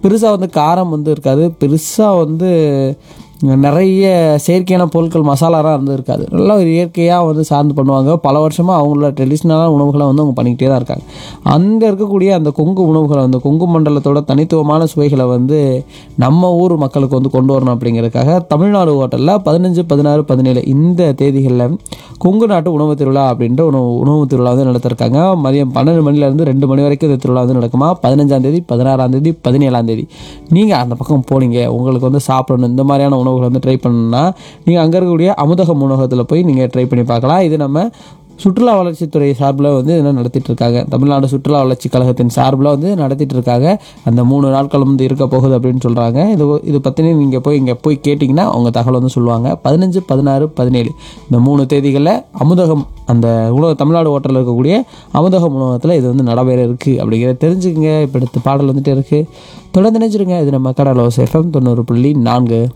பெருசாக வந்து காரம் வந்து இருக்காது பெருசாக வந்து நிறைய செயற்கையான பொருட்கள் மசாலாலாம் இருந்து இருக்காது நல்லா ஒரு இயற்கையாக வந்து சார்ந்து பண்ணுவாங்க பல வருஷமாக அவங்களோட ட்ரெடிஷ்னலான உணவுகளை வந்து அவங்க பண்ணிக்கிட்டே தான் இருக்காங்க அங்கே இருக்கக்கூடிய அந்த கொங்கு உணவுகளை வந்து கொங்கு மண்டலத்தோட தனித்துவமான சுவைகளை வந்து நம்ம ஊர் மக்களுக்கு வந்து கொண்டு வரணும் அப்படிங்கிறதுக்காக தமிழ்நாடு ஹோட்டலில் பதினஞ்சு பதினாறு பதினேழு இந்த தேதிகளில் கொங்கு நாட்டு உணவு திருவிழா அப்படின்ற உணவு உணவு திருவிழா வந்து நடத்திருக்காங்க மதியம் பன்னெண்டு மணிலேருந்து ரெண்டு மணி வரைக்கும் இந்த திருவிழா வந்து நடக்குமா பதினஞ்சாம் தேதி பதினாறாம் தேதி பதினேழாம் தேதி நீங்கள் அந்த பக்கம் போனீங்க உங்களுக்கு வந்து சாப்பிடணும் இந்த மாதிரியான உணவுகளை வந்து ட்ரை பண்ணணும்னா நீங்கள் அங்கே இருக்கக்கூடிய அமுதகம் உணவகத்தில் போய் நீங்கள் ட்ரை பண்ணி பார்க்கலாம் இது நம்ம சுற்றுலா வளர்ச்சித்துறை சார்பில் வந்து இதெல்லாம் நடத்திட்டு இருக்காங்க தமிழ்நாடு சுற்றுலா வளர்ச்சி கழகத்தின் சார்பில் வந்து நடத்திட்டு இருக்காங்க அந்த மூணு நாட்கள் வந்து இருக்க போகுது அப்படின்னு சொல்கிறாங்க இது இது பற்றினே நீங்கள் போய் இங்கே போய் கேட்டிங்கன்னா அவங்க தகவல் வந்து சொல்லுவாங்க பதினஞ்சு பதினாறு பதினேழு இந்த மூணு தேதிகளில் அமுதகம் அந்த உணவு தமிழ்நாடு ஹோட்டலில் இருக்கக்கூடிய அமுதகம் உணவகத்தில் இது வந்து நடைபெற இருக்குது அப்படிங்கிறத தெரிஞ்சுக்கங்க இப்போ அடுத்த பாடல் வந்துட்டு இருக்குது தொடர்ந்து நினைச்சிருங்க இது நம்ம கடலோஸ் எஃப்எம் தொண்ணூறு புள்ளி நான்கு